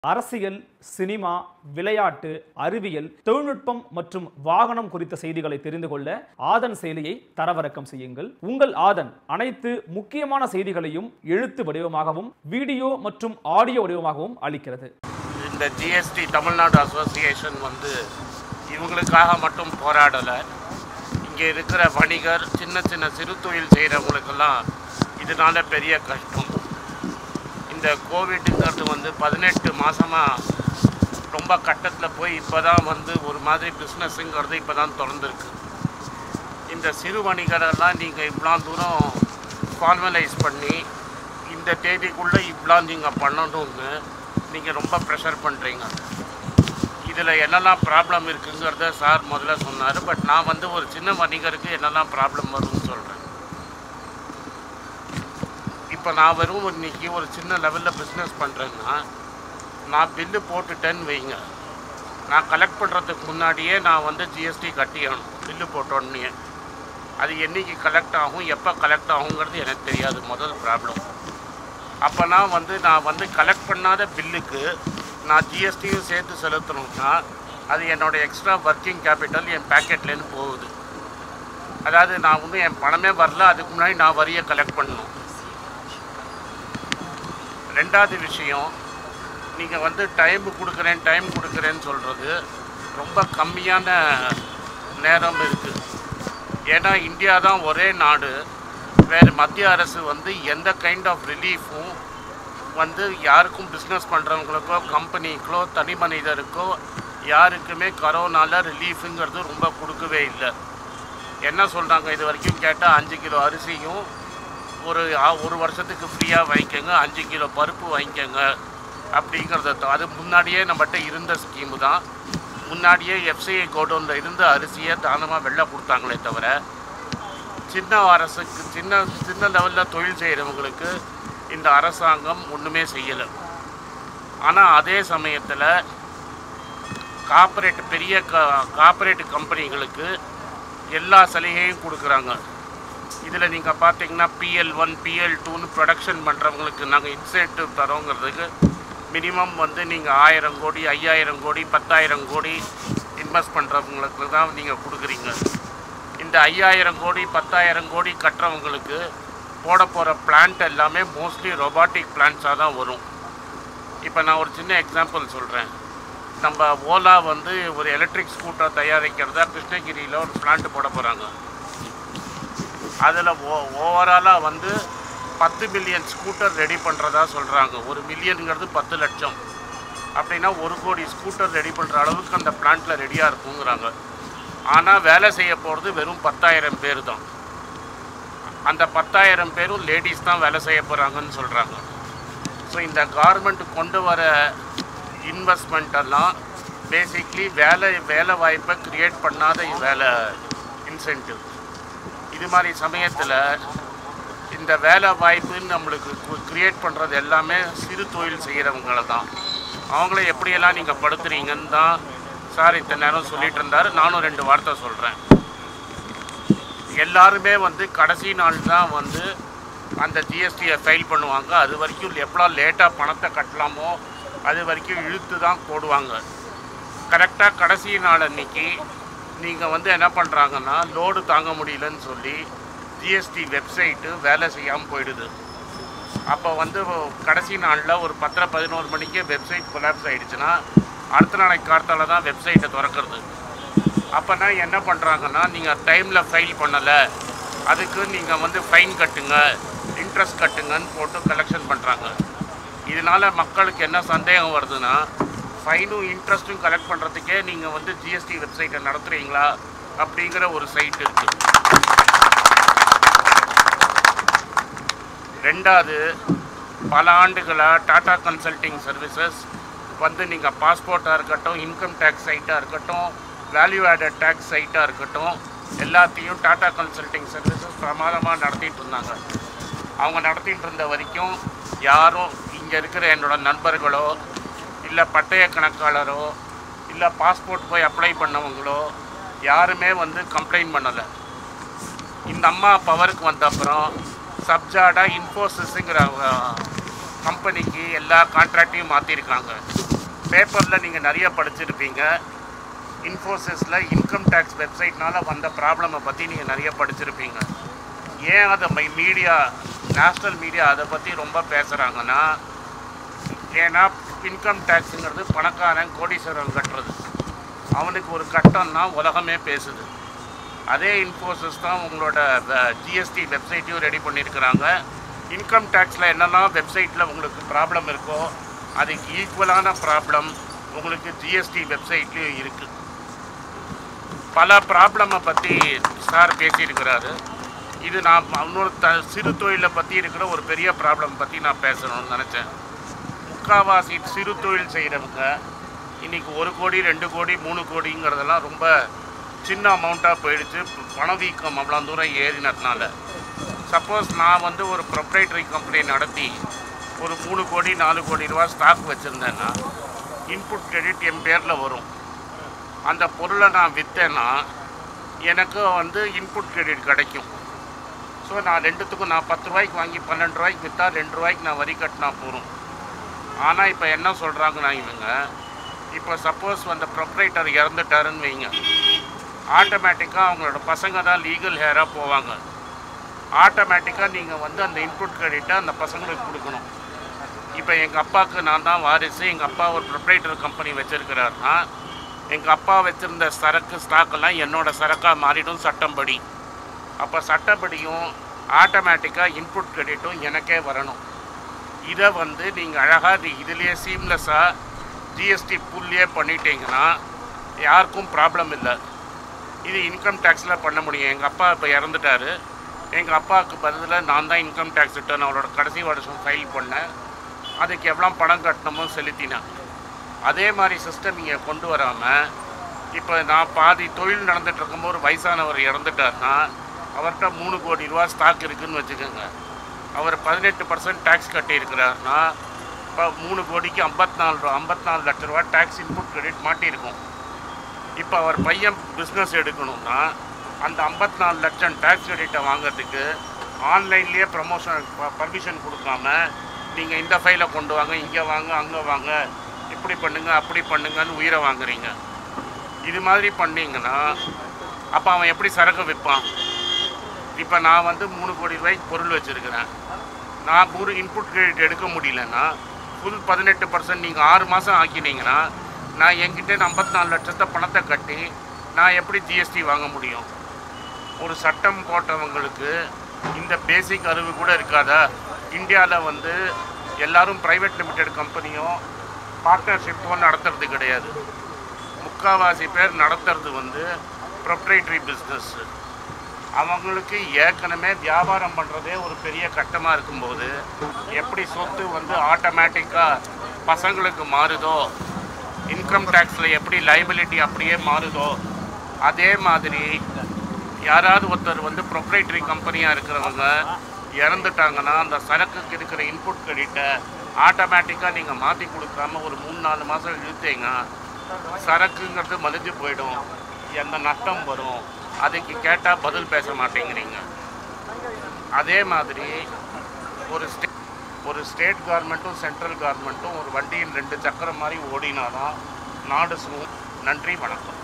அரசியல் சினிமா விளையாட்டு அறிவியல் தொழில்நுட்பம் மற்றும் வாகனம் குறித்த செய்திகளை தெரிந்து கொள்ள ஆதன் செயலியை தரவிறக்கம் செய்யுங்கள் உங்கள் ஆதன் அனைத்து முக்கியமான செய்திகளையும் எழுத்து வடிவமாகவும் வீடியோ மற்றும் ஆடியோ வடிவமாகவும் அளிக்கிறது இந்த ஜிஎஸ்டி தமிழ்நாடு அசோசியேஷன் வந்து இவங்களுக்காக மட்டும் போராடலை இங்கே இருக்கிற வணிகர் சின்ன சின்ன சிறு தொழில் செய்கிறவங்களுக்கெல்லாம் இதனால பெரிய கஷ்டம் இந்த கோவிட்டுங்கிறது வந்து பதினெட்டு மாதமாக ரொம்ப கட்டத்தில் போய் இப்போ தான் வந்து ஒரு மாதிரி பிஸ்னஸுங்கிறது இப்போ தான் திறந்துருக்கு இந்த சிறு வணிகரெல்லாம் நீங்கள் இவ்வளோ தூரம் ஃபார்மலைஸ் பண்ணி இந்த தேதிக்குள்ளே இவ்வளோ நீங்கள் பண்ணணும்னு நீங்கள் ரொம்ப ப்ரெஷர் பண்ணுறீங்க இதில் என்னெல்லாம் ப்ராப்ளம் இருக்குங்கிறத சார் முதல்ல சொன்னார் பட் நான் வந்து ஒரு சின்ன வணிகருக்கு என்னெல்லாம் ப்ராப்ளம் வரும்னு சொல்கிறேன் இப்போ நான் வெறும் இன்னைக்கு ஒரு சின்ன லெவலில் பிஸ்னஸ் பண்ணுறேன்னா நான் பில்லு போட்டுட்டேன்னு வைங்க நான் கலெக்ட் பண்ணுறதுக்கு முன்னாடியே நான் வந்து ஜிஎஸ்டி கட்டிடணும் பில்லு போட்டோன்னே அது என்னைக்கு கலெக்ட் ஆகும் எப்போ கலெக்ட் ஆகுங்கிறது எனக்கு தெரியாது முதல் ப்ராப்ளம் அப்போனா வந்து நான் வந்து கலெக்ட் பண்ணாத பில்லுக்கு நான் ஜிஎஸ்டியும் சேர்த்து செலுத்தணும்னா அது என்னோட எக்ஸ்ட்ரா ஒர்க்கிங் கேபிட்டல் என் பேக்கெட்லேருந்து போகுது அதாவது நான் வந்து என் பணமே வரல அதுக்கு முன்னாடி நான் வரியை கலெக்ட் பண்ணணும் ரெண்டாவது விஷயம் நீங்கள் வந்து டைம் கொடுக்குறேன் டைம் கொடுக்குறேன்னு சொல்கிறது ரொம்ப கம்மியான நேரம் இருக்குது ஏன்னா இந்தியா தான் ஒரே நாடு வேறு மத்திய அரசு வந்து எந்த கைண்ட் ஆஃப் ரிலீஃபும் வந்து யாருக்கும் பிஸ்னஸ் பண்ணுறவங்களுக்கோ கம்பெனிக்கோ தனி மனிதருக்கோ யாருக்குமே கரோனால ரிலீஃபுங்கிறது ரொம்ப கொடுக்கவே இல்லை என்ன சொல்கிறாங்க இது வரைக்கும் கேட்டால் அஞ்சு கிலோ அரிசியும் ஒரு ஆ- ஒரு வருஷத்துக்கு ஃப்ரீயாக வாங்கிக்கோங்க அஞ்சு கிலோ பருப்பு வாங்கிக்கோங்க அப்படிங்கிறத த- அது முன்னாடியே நம்மகிட்ட இருந்த ஸ்கீமு தான் முன்னாடியே எஃப்சிஐ கோடவுனில் இருந்த அரிசியை தானமாக வெளில கொடுத்தாங்களே தவிர சின்ன அரசுக்கு சின்ன சின்ன லெவலில் தொழில் செய்கிறவங்களுக்கு இந்த அரசாங்கம் ஒன்றுமே செய்யலை ஆனால் அதே சமயத்தில் கார்ப்பரேட் பெரிய க கார்ப்பரேட் கம்பெனிகளுக்கு எல்லா சலுகையும் கொடுக்குறாங்க இதில் நீங்கள் பார்த்தீங்கன்னா பிஎல் ஒன் பிஎல் டூன்னு ப்ரொடக்ஷன் பண்ணுறவங்களுக்கு நாங்கள் இன்சென்டிவ் தரோங்கிறதுக்கு மினிமம் வந்து நீங்கள் ஆயிரம் கோடி ஐயாயிரம் கோடி பத்தாயிரம் கோடி இன்வெஸ்ட் பண்ணுறவங்களுக்கு தான் நீங்கள் கொடுக்குறீங்க இந்த ஐயாயிரம் கோடி பத்தாயிரம் கோடி கட்டுறவங்களுக்கு போட போகிற பிளான்ட் எல்லாமே மோஸ்ட்லி ரொபாட்டிக் பிளான்ட்ஸாக தான் வரும் இப்போ நான் ஒரு சின்ன எக்ஸாம்பிள் சொல்கிறேன் நம்ம ஓலா வந்து ஒரு எலக்ட்ரிக் ஸ்கூட்டர் தயாரிக்கிறதா கிருஷ்ணகிரியில் ஒரு பிளான்ட் போட போகிறாங்க அதில் ஓ ஓவராலாக வந்து பத்து மில்லியன் ஸ்கூட்டர் ரெடி பண்ணுறதா சொல்கிறாங்க ஒரு மில்லியனுங்கிறது பத்து லட்சம் அப்படின்னா ஒரு கோடி ஸ்கூட்டர் ரெடி பண்ணுற அளவுக்கு அந்த பிளான்ட்டில் ரெடியாக இருக்குங்கிறாங்க ஆனால் வேலை செய்ய போகிறது வெறும் பத்தாயிரம் பேர் தான் அந்த பத்தாயிரம் பேரும் லேடிஸ் தான் வேலை செய்ய போகிறாங்கன்னு சொல்கிறாங்க ஸோ இந்த கார்மெண்ட் கொண்டு வர இன்வெஸ்ட்மெண்ட் எல்லாம் பேசிக்லி வேலை வேலை வாய்ப்பை கிரியேட் பண்ணாத வேலை இன்சென்டிவ் இது மாதிரி சமயத்தில் இந்த வேலை வாய்ப்புன்னு நம்மளுக்கு கிரியேட் பண்ணுறது எல்லாமே சிறு தொழில் செய்கிறவங்கள தான் அவங்கள எப்படியெல்லாம் நீங்கள் படுத்துறீங்கன்னு தான் சார் இத்தனை நேரம் சொல்லிட்டு இருந்தார் நானும் ரெண்டு வார்த்தை சொல்கிறேன் எல்லாருமே வந்து கடைசி நாள் தான் வந்து அந்த ஜிஎஸ்டியை ஃபைல் பண்ணுவாங்க அது வரைக்கும் எப்படா லேட்டாக பணத்தை கட்டலாமோ அது வரைக்கும் இழுத்து தான் போடுவாங்க கரெக்டாக கடைசி நாள் அன்னைக்கு நீங்கள் வந்து என்ன பண்ணுறாங்கன்னா லோடு தாங்க முடியலன்னு சொல்லி ஜிஎஸ்டி வெப்சைட்டு வேலை செய்யாமல் போயிடுது அப்போ வந்து கடைசி நாளில் ஒரு பத்தரை பதினோரு மணிக்கே வெப்சைட் கொலாப்ஸ் ஆகிடுச்சுன்னா அடுத்த நாளைக்கு காலத்தால் தான் வெப்சைட்டை திறக்கிறது அப்போனா என்ன பண்ணுறாங்கன்னா நீங்கள் டைமில் ஃபைல் பண்ணலை அதுக்கு நீங்கள் வந்து ஃபைன் கட்டுங்க இன்ட்ரெஸ்ட் கட்டுங்கன்னு போட்டு கலெக்ஷன் பண்ணுறாங்க இதனால் மக்களுக்கு என்ன சந்தேகம் வருதுன்னா ஃபைனும் இன்ட்ரெஸ்ட்டும் கலெக்ட் பண்ணுறதுக்கே நீங்கள் வந்து ஜிஎஸ்டி வெப்சைட்டை நடத்துகிறீங்களா அப்படிங்கிற ஒரு சைட் இருக்குது ரெண்டாவது பல ஆண்டுகளாக டாடா கன்சல்டிங் சர்வீசஸ் வந்து நீங்கள் பாஸ்போர்ட்டாக இருக்கட்டும் இன்கம் டேக்ஸ் சைட்டாக இருக்கட்டும் வேல்யூ ஆடட் டேக்ஸ் சைட்டாக இருக்கட்டும் எல்லாத்தையும் டாடா கன்சல்டிங் சர்வீசஸ் பிரமாதமாக நடத்திட்டு இருந்தாங்க அவங்க நடத்திட்டு இருந்த வரைக்கும் யாரும் இங்கே இருக்கிற என்னோட நண்பர்களோ இல்லை பட்டய கணக்காளரோ இல்லை பாஸ்போர்ட் போய் அப்ளை பண்ணவங்களோ யாருமே வந்து கம்ப்ளைண்ட் பண்ணலை இந்த அம்மா பவருக்கு வந்த அப்புறம் சப்ஜாடா இன்ஃபோசிஸுங்கிற கம்பெனிக்கு எல்லா கான்ட்ராக்டையும் மாற்றிருக்காங்க பேப்பரில் நீங்கள் நிறைய படிச்சிருப்பீங்க இன்ஃபோசிஸில் இன்கம் டேக்ஸ் வெப்சைட்னால வந்த ப்ராப்ளமை பற்றி நீங்கள் நிறைய படிச்சிருப்பீங்க ஏன் அதை மீடியா நேஷ்னல் மீடியா அதை பற்றி ரொம்ப பேசுகிறாங்கன்னா ஏன்னா இன்கம் டேக்ஸுங்கிறது பணக்காரன் கோடீஸ்வரன் கட்டுறது அவனுக்கு ஒரு கட்டம்னா உலகமே பேசுது அதே இன்ஃபோசிஸ் தான் உங்களோட ஜிஎஸ்டி வெப்சைட்டையும் ரெடி பண்ணியிருக்கிறாங்க இன்கம் டேக்ஸில் என்னெல்லாம் வெப்சைட்டில் உங்களுக்கு ப்ராப்ளம் இருக்கோ அதுக்கு ஈக்குவலான ப்ராப்ளம் உங்களுக்கு ஜிஎஸ்டி வெப்சைட்லேயும் இருக்குது பல ப்ராப்ளமை பற்றி சார் பேசியிருக்கிறாரு இது நான் இன்னொரு த சிறு தொழிலை பற்றி இருக்கிற ஒரு பெரிய ப்ராப்ளம் பற்றி நான் பேசணும்னு நினச்சேன் முக்காவாசி சிறு தொழில் செய்கிறவங்க இன்றைக்கி ஒரு கோடி ரெண்டு கோடி மூணு கோடிங்கிறதெல்லாம் ரொம்ப சின்ன அமௌண்ட்டாக போயிடுச்சு பணவீக்கம் அவ்வளோ தூரம் ஏறினதுனால சப்போஸ் நான் வந்து ஒரு ப்ரொப்ரைட்டரி கம்பெனி நடத்தி ஒரு மூணு கோடி நாலு கோடி ரூபா ஸ்டாக் வச்சுருந்தேன்னா இன்புட் கிரெடிட் என் பேரில் வரும் அந்த பொருளை நான் விற்றேன்னா எனக்கு வந்து இன்புட் கிரெடிட் கிடைக்கும் ஸோ நான் ரெண்டுத்துக்கும் நான் பத்து ரூபாய்க்கு வாங்கி பன்னெண்டு ரூபாய்க்கு விற்றா ரெண்டு ரூபாய்க்கு நான் வரி கட்டினா போதும் ஆனால் இப்போ என்ன சொல்கிறாங்கன்னா இவங்க இப்போ சப்போஸ் அந்த ப்ரொப்ரைட்டர் இறந்துட்டாருன்னு வைங்க ஆட்டோமேட்டிக்காக அவங்களோட பசங்க தான் லீகல் ஹேராக போவாங்க ஆட்டோமேட்டிக்காக நீங்கள் வந்து அந்த இன்புட் கிரெடிட்டை அந்த பசங்களுக்கு கொடுக்கணும் இப்போ எங்கள் அப்பாவுக்கு நான் தான் வாரிசு எங்கள் அப்பா ஒரு ப்ரொப்ரைட்டர் கம்பெனி வச்சுருக்கிறாருன்னா எங்கள் அப்பா வச்சுருந்த சரக்கு ஸ்டாக்கெல்லாம் என்னோட சரக்காக மாறிடும் சட்டம்படி அப்போ சட்டப்படியும் ஆட்டோமேட்டிக்காக இன்புட் கிரெடிட்டும் எனக்கே வரணும் இதை வந்து நீங்கள் அழகாக இதுலேயே சீம்லெஸ்ஸாக ஜிஎஸ்டி புல்லையே பண்ணிட்டீங்கன்னா யாருக்கும் ப்ராப்ளம் இல்லை இது இன்கம் டேக்ஸில் பண்ண முடியும் எங்கள் அப்பா இப்போ இறந்துட்டாரு எங்கள் அப்பாவுக்கு பதிலாக நான் தான் இன்கம் டேக்ஸ் ரிட்டர்ன் அவரோட கடைசி வருஷம் ஃபைல் பண்ணேன் அதுக்கு எவ்வளோ பணம் கட்டணுமோ செலுத்தினேன் அதே மாதிரி சிஸ்டம் இங்கே கொண்டு வராமல் இப்போ நான் பாதி தொழில் நடந்துட்டு இருக்கும்போது ஒரு வயசானவர் இறந்துட்டார்னா அவர்கிட்ட மூணு கோடி ரூபா ஸ்டாக் இருக்குதுன்னு வச்சுக்கோங்க அவர் பதினெட்டு பர்சன்ட் டேக்ஸ் கட்டியிருக்கிறாருன்னா இப்போ மூணு கோடிக்கு ஐம்பத்தி நாலு ரூபா ஐம்பத்தி நாலு லட்ச ரூபா டேக்ஸ் இன்புட் கிரெடிட் மாட்டியிருக்கும் இப்போ அவர் பையன் பிஸ்னஸ் எடுக்கணும்னா அந்த ஐம்பத்தி நாலு லட்சம் டேக்ஸ் கிரெடிட்டை வாங்குறதுக்கு ஆன்லைன்லேயே ப்ரமோஷன் பர்மிஷன் கொடுக்காம நீங்கள் இந்த ஃபைலை கொண்டு வாங்க இங்கே வாங்க அங்கே வாங்க இப்படி பண்ணுங்க அப்படி பண்ணுங்கன்னு உயிரை வாங்குறீங்க இது மாதிரி பண்ணீங்கன்னா அப்போ அவன் எப்படி சரக்கு விற்பான் இப்போ நான் வந்து மூணு கோடி ரூபாய்க்கு பொருள் வச்சுருக்கிறேன் நான் ஒரு இன்புட் கிரெடிட் எடுக்க முடியலன்னா ஃபுல் பதினெட்டு பர்சன்ட் நீங்கள் ஆறு மாதம் ஆக்கினீங்கன்னா நான் என்கிட்ட ஐம்பத்தி நாலு லட்சத்தை பணத்தை கட்டி நான் எப்படி ஜிஎஸ்டி வாங்க முடியும் ஒரு சட்டம் போட்டவங்களுக்கு இந்த பேசிக் அறிவு கூட இருக்காதா இந்தியாவில் வந்து எல்லாரும் ப்ரைவேட் லிமிடெட் கம்பெனியும் பார்ட்னர்ஷிப்பும் நடத்துறது கிடையாது முக்கால்வாசி பேர் நடத்துறது வந்து ப்ரொப்ரைட்டரி பிஸ்னஸ் அவங்களுக்கு ஏற்கனவே வியாபாரம் பண்ணுறதே ஒரு பெரிய கட்டமாக இருக்கும்போது எப்படி சொத்து வந்து ஆட்டோமேட்டிக்காக பசங்களுக்கு மாறுதோ இன்கம் டேக்ஸில் எப்படி லைபிலிட்டி அப்படியே மாறுதோ அதே மாதிரி யாராவது ஒருத்தர் வந்து ப்ரொப்ரைட்டரி கம்பெனியாக இருக்கிறவங்க இறந்துட்டாங்கன்னா அந்த சரக்குக்கு இருக்கிற இன்புட் கிரெடிட்டை ஆட்டோமேட்டிக்காக நீங்கள் மாற்றி கொடுக்காம ஒரு மூணு நாலு மாதம் இழுத்தீங்க சரக்குங்கிறது மலிஞ்சு போயிடும் எந்த நஷ்டம் வரும் அதுக்கு கேட்டால் பதில் பேச மாட்டேங்கிறீங்க அதே மாதிரி ஒரு ஸ்டே ஒரு ஸ்டேட் கவர்மெண்ட்டும் சென்ட்ரல் கவர்மெண்ட்டும் ஒரு வண்டியின் ரெண்டு சக்கரம் மாதிரி ஓடினாதான் நாடு சுமூ நன்றி வணக்கம்